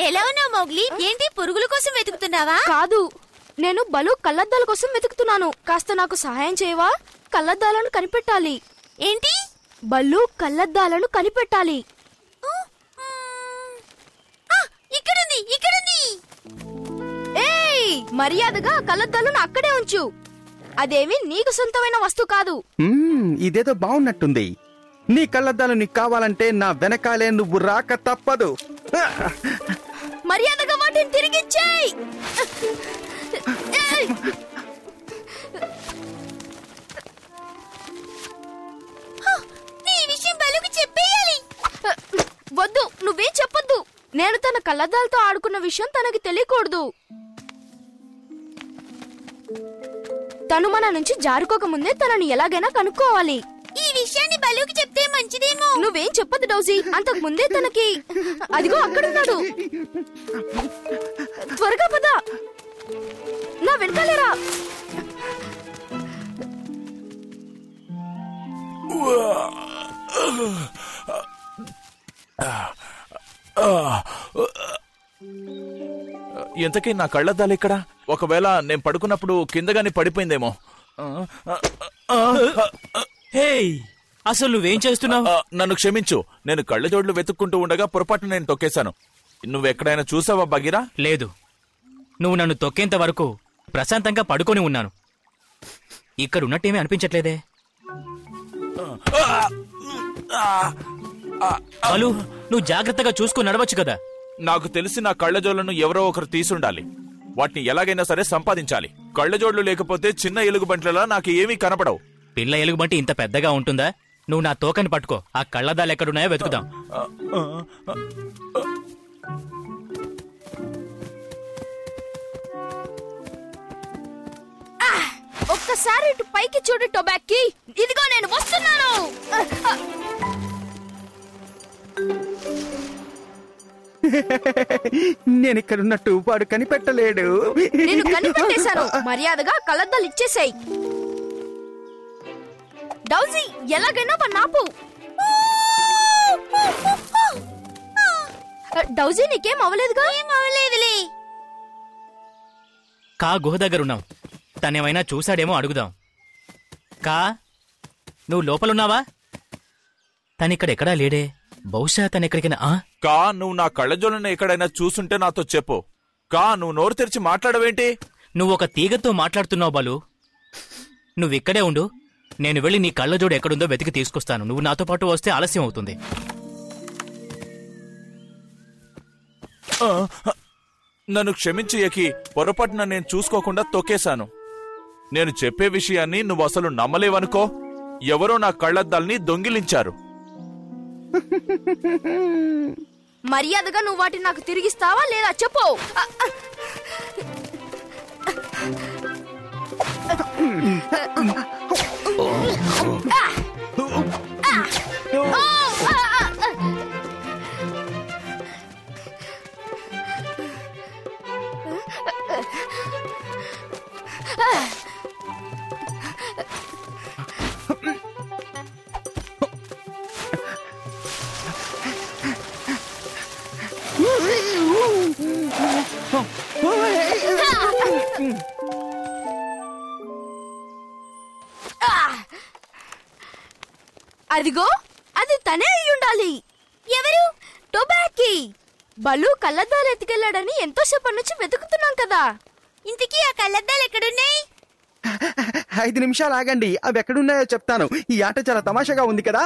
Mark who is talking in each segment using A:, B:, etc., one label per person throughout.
A: ఎలా ఉన్నావు మౌగ్లీ ఏంటి పురుగుల కోసం వెతుకుతున్నావా
B: కాదు నేను బలు కళ్ళద్దాల కోసం వెతుకుతున్నాను కాస్త నాకు సహాయం చేయవా కళ్ళద్దాలను కనిపెట్టాలి
A: ఏంటి
B: బల్లు కళ్ళద్దాలను కనిపెట్టాలి
A: ఆ, ఇక్కడుంది ఇక్కడుంది
B: ఏయ్ మర్యాదగా కళ్ళద్దాలను అక్కడే ఉంచు అదేమి నీకు సొంతమైన వస్తువు కాదు
C: మ్మ్, ఇదేదో బాగున్నట్టుంది నీ కళ్ళద్దాలు నీకు కావాలంటే నా వెనకాలే నువ్వు రాక తప్పదు
B: మర్యాదగా వాటిని తిరిగిచ్చేయ్ ఏయ్!
A: నీ విషయం బలుకు చెప్పేయాలి
B: వద్దు నువ్వేం చెప్పొద్దు నేను తన కళ్ళద్దాలతో ఆడుకున్న విషయం తనకి తెలియకూడదు తను మన నుంచి జారుకోక ముందే తనని ఎలాగైనా కనుక్కోవాలి
A: ఈ విషయాన్ని బలుకు చెప్తే మంచిదేమో
B: నువ్వేం చెప్పదు డౌజీ అంతకు ముందే తనకి అదిగో అక్కడున్నాడు త్వరగా పద నా వెనకాలేరా
D: ఇంతకీ నా కళ్ళద్దాలు ఇక్కడ ఒకవేళ నేను పడుకున్నప్పుడు కిందగాని పడిపోయిందేమో ఆ, ఆ, ఆ, ఆ,
E: హేయ్ అసలు నువ్వేం చేస్తున్నావు
D: ఆ, నన్ను క్షమించు నేను కళ్ళజోడ్లు వెతుక్కుంటూ ఉండగా పొరపాటు నేను తొక్కేశాను నువ్వెక్కడైనా చూసావా బగిరా
E: లేదు నువ్వు నన్ను తొక్కేంత వరకు ప్రశాంతంగా పడుకొని ఉన్నాను ఇక్కడ ఉన్నట్టేమీ అనిపించట్లేదే అలు నువ్వు జాగ్రత్తగా చూసుకుని నడవచ్చు కదా
D: నాకు తెలిసి నా కళ్ళజోళ్లను ఎవరో ఒకరు తీసుండాలి వాటిని ఎలాగైనా సరే సంపాదించాలి కళ్ళజోడ్లు లేకపోతే చిన్న ఎలుగుబంట్లలా నాకు ఏమీ కనపడవు
E: పిల్ల ఎలుగుబంటి ఇంత పెద్దగా ఉంటుందా నువ్వు నా తోకని పట్టుకో ఆ కళ్ళద్దాలు ఎక్కడున్నాయో వెతుకుదాం
D: ఆ, ఆ, ఆ,
B: ఒక్కసారి ఇటు పైకి చూడు టొబాక్కి ఇదిగో నేను వస్తున్నాను
C: నేను ఇక్కడున్నట్టు వాడు కనిపెట్టలేడు
B: నేను కనిపెట్టేశాను మర్యాదగా కళ్ళద్దాలు ఇచ్చేసాయి డౌజీ ఎలాగైనా వన్ ఆపు డౌజీ నీకేం అవ్వలేదుగా
A: ఏం అవలేదులే
E: కా గుహ దగ్గరున్నాం తనేమైనా చూశాడేమో అడుగుదాం కా నువ్వు లోపలున్నావా తనిక్కడ ఎక్కడా లేడే బహుశా తనెక్కడికైనా ఆ
D: కా నువ్వు నా కళ్ళజోళ్ళను ఎక్కడైనా చూసుంటే నాతో చెప్పు కా నువ్వు నోరు తెరిచి మాట్లాడవేంటి
E: నువ్వు ఒక తీగతో మాట్లాడుతున్నావు బాలు నువ్విక్కడే ఉండు నేను వెళ్ళి నీ కళ్ళజోడు ఎక్కడుందో వెతికి తీసుకొస్తాను నువ్వు నాతో పాటు వస్తే ఆలస్యం అవుతుంది
D: ఆ, నన్ను క్షమించు యకి పొరపాటున నేను చూసుకోకుండా తొక్కేశాను నేను చెప్పే విషయాన్ని నువ్వు అసలు నమ్మలేవనుకో ఎవరో నా కళ్ళద్దాల్ని దొంగిలించారు
B: మర్యాదగా నువ్వు వాటిని నాకు తిరిగిస్తావా లేదా చెప్పు ఆ, ఆ. అదిగో అది తనే అయి ఉండాలి ఎవరు టొబాకీ బలు కళ్ళద్దాలు ఎత్తుకెళ్ళాడని ఎంతో సేపటి నుంచి వెతుకుతున్నాం కదా
A: ఇంతకీ ఆ కళ్ళద్దాలు ఎక్కడున్నాయి
C: ఐదు నిమిషాలు ఆగండి అవి ఎక్కడున్నాయో చెప్తాను ఈ ఆట చాలా తమాషాగా ఉంది కదా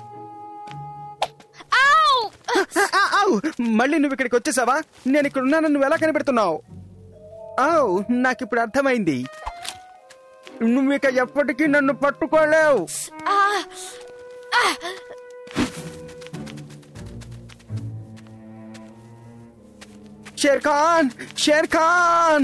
B: ఆవ్!
C: ఆ, ఆ, ఆవ్! మళ్ళీ నువ్వు ఇక్కడికి వచ్చేసావా నేను ఇక్కడ ఉన్నానని నువ్వు ఎలా కనిపెడుతున్నావు ఆవ్ నాకు ఇప్పుడు అర్థమైంది నువ్వు ఇక ఎప్పటికీ నన్ను పట్టుకోలేవు
B: ఆ!
C: షేర్ ఖాన్ షేర్ ఖాన్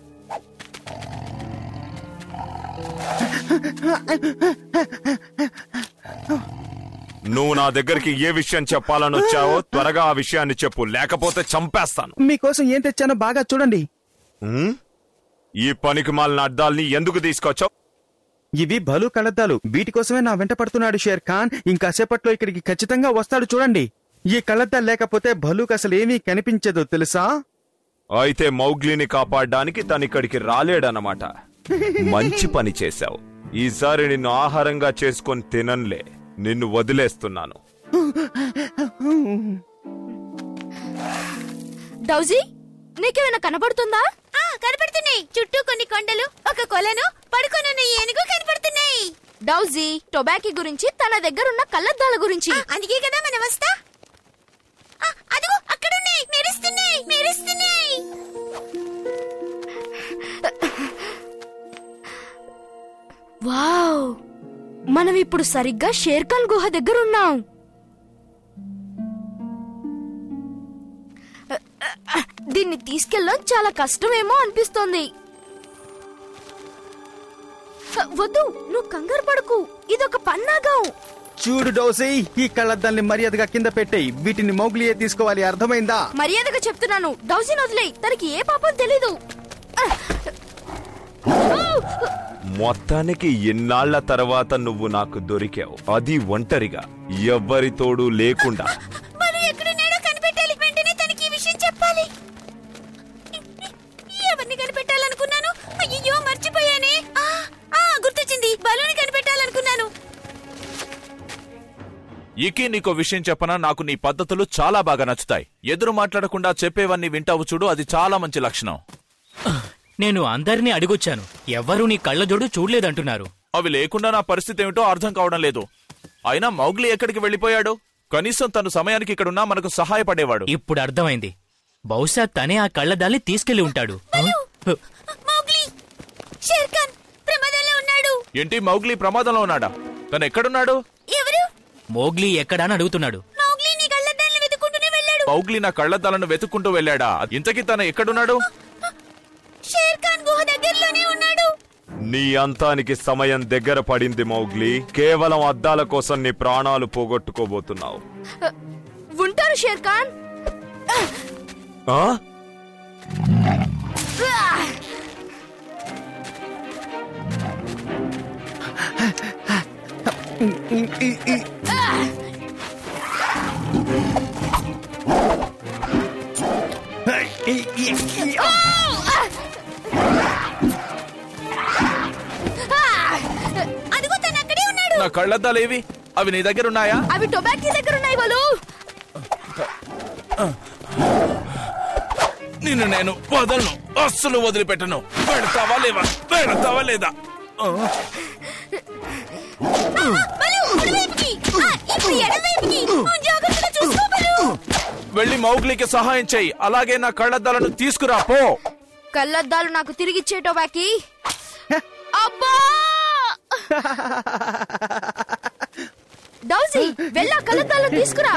F: నువ్వు నా దగ్గరికి ఏ విషయం చెప్పాలని వచ్చావో త్వరగా ఆ విషయాన్ని చెప్పు లేకపోతే చంపేస్తాను
C: మీకోసం ఏం తెచ్చానో బాగా చూడండి
F: ఉమ్? ఈ పనికి మాలిన అద్దాల్ని ఎందుకు తీసుకొచ్చావు
C: ఇవి బలు కళ్ళద్దాలు వీటి కోసమే నా వెంట పడుతున్నాడు షేర్ ఖాన్ ఇంకాసేపట్లో ఇక్కడికి ఖచ్చితంగా వస్తాడు చూడండి ఈ కళ్ళద్దాలు లేకపోతే భలూక్ అసలు ఏమీ కనిపించదు తెలుసా
F: అయితే మౌగ్లీని కాపాడడానికి తనిక్కడికి రాలేడన్నమాట మంచి పని చేశావు ఈసారి నిన్ను ఆహారంగా చేసుకొని తిననులే నిన్ను వదిలేస్తున్నాను
B: డౌజీ నీకేమైనా కనబడుతుందా
A: ఆ కనపడుతున్నాయి చుట్టూ కొన్ని కొండలు ఒక కొలను పడుకొనున్న ఏనుగు కనపడుతున్నాయి
B: డౌజీ టొబాకీ గురించి తన దగ్గరున్న కళ్ళద్దాల గురించి
A: ఆ, అందుకే కదా మనం వస్తా ఆ, అదిగో అక్కడున్నాయి మెరుస్తున్నాయి మెరుస్తున్నాయి
B: వావ్ మనం ఇప్పుడు సరిగ్గా షేర్ఖాన్ గుహ దగ్గర ఉన్నాం దీన్ని తీసుకెళ్ళడం చాలా కష్టమేమో అనిపిస్తోంది వద్దు నువ్వు కంగారు పడకు ఇదొక పన్నాగం
C: చూడు డోసీ ఈ కళ్ళద్దాల్ని మర్యాదగా కింద పెట్టేయి వీటిని మౌగ్లియే తీసుకోవాలి అర్థమైందా
B: మర్యాదగా చెప్తున్నాను డౌజీని వదిలేయ్ తనకి ఏ పాపం తెలీదు
F: మొత్తానికి ఇన్నాళ్ల తర్వాత నువ్వు నాకు దొరికావు అది ఒంటరిగా ఎవ్వరి తోడు లేకుండా
A: మనం ఎక్కడున్నాడో కనిపెట్టాలి వెంటనే తనకి ఈ విషయం చెప్పాలి ఎవరిని కనిపెట్టాలనుకున్నాను అయ్యో మర్చిపోయానే ఆ, ఆ, గుర్తొచ్చింది బలూని కనిపెట్టాలనుకున్నాను
D: ఇకి నీకో విషయం చెప్పనా నాకు నీ పద్ధతులు చాలా బాగా నచ్చుతాయి ఎదురు మాట్లాడకుండా చెప్పేవన్నీ వింటావు చూడు అది చాలా మంచి లక్షణం
E: నేను అందరినీ అడిగొచ్చాను ఎవ్వరూ నీ కళ్ళజోడు చూడలేదంటున్నారు
D: అవి లేకుండా నా పరిస్థితి ఏమిటో అర్థం కావడం లేదు అయినా మౌగ్లీ ఎక్కడికి వెళ్ళిపోయాడు కనీసం తను సమయానికి ఇక్కడున్నా మనకు సహాయపడేవాడు
E: ఇప్పుడు అర్థమైంది బహుశా తనే ఆ కళ్ళదాల్ని తీసుకెళ్లి ఉంటాడు
A: మౌగ్లీ షేర్ఖాన్ ప్రమాదంలో ఉన్నాడు
D: ఏంటి మౌగ్లీ ప్రమాదంలో ఉన్నాడా తను ఎక్కడున్నాడు
A: ఎవరు
E: మోగ్లీ ఎక్కడా అని అడుగుతున్నాడు
A: మౌగ్లీ నీ కళ్ళద్దాలను వెతుక్కుంటూనే వెళ్ళాడు
D: మౌగ్లీ నా కళ్ళద్దాలను వెతుక్కుంటూ వెళ్ళాడా ఇంతకీ తను ఎక్కడున్నాడు
A: షేర్ఖాన్ గుహ దగ్గరలోనే ఉన్నాడు
F: నీ అంతానికి సమయం దగ్గర పడింది మౌగ్లీ కేవలం అద్దాల కోసం నీ ప్రాణాలు పోగొట్టుకోబోతున్నావు
B: ఉంటారు షేర్ఖాన్
F: ఆ?
A: అదిగో తను అక్కడే ఉన్నాడు
D: నా కళ్ళద్దాలేవి అవి నీ దగ్గర ఉన్నాయా
B: అవి టొబాకీ దగ్గర ఉన్నాయి వాళ్ళు
D: నిన్ను నేను వదలను అస్సలు వదిలిపెట్టను పెడతావా లేవా పెడతావా లేదా ఆ,
A: బలు కుడివైపుకి ఆ, ఇప్పుడు ఎడమవైపుకి ఆ, జాగ్రత్తగా చూసుకో బలు
D: వెళ్ళి మౌగ్లీకి సహాయం చెయ్యి అలాగే నా కళ్ళద్దాలను తీసుకురా పో
B: కళ్ళద్దాలు నాకు తిరిగిచ్చే టొబాకీ అబ్బా డౌజీ వెళ్ళా కళ్ళద్దాలు తీసుకురా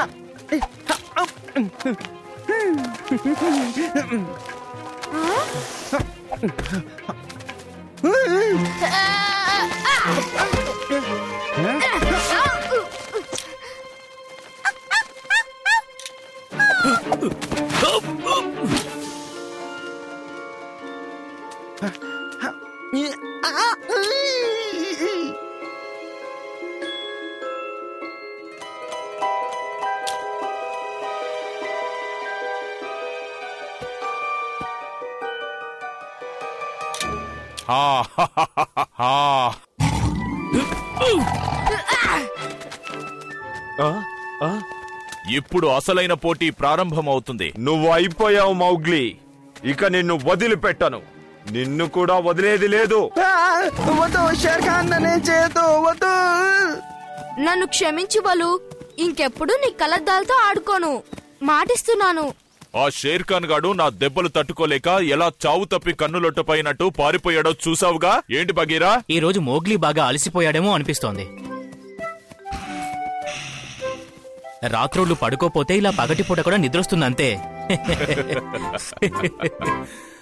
D: ఆ, హా, హా, హా, హా.
F: ఆ? ఆ?
D: ఇప్పుడు అసలైన పోటీ ప్రారంభమవుతుంది
F: నువ్వు అయిపోయావు మౌగ్లీ ఇక నిన్ను వదిలిపెట్టను నిన్ను కూడా వదిలేది లేదు
C: ఆ, వద్దు షేర్ ఖాన్ నన్నేం చేయొద్దు వద్దు
B: నన్ను క్షమించు బలు ఇంకెప్పుడు నీ కళ్ళద్దాలతో ఆడుకోను మాటిస్తున్నాను
D: ఆ షేర్ ఖాన్ గాడు నా దెబ్బలు తట్టుకోలేక ఎలా చావు తప్పి కన్నులొట్టపోయినట్టు పారిపోయాడో చూసావుగా ఏంటి బగీరా
E: ఈ రోజు మోగ్లీ బాగా అలసిపోయాడేమో అనిపిస్తోంది రాత్రోళ్ళు పడుకోపోతే ఇలా పగటిపూట కూడా నిద్రొస్తుందంతే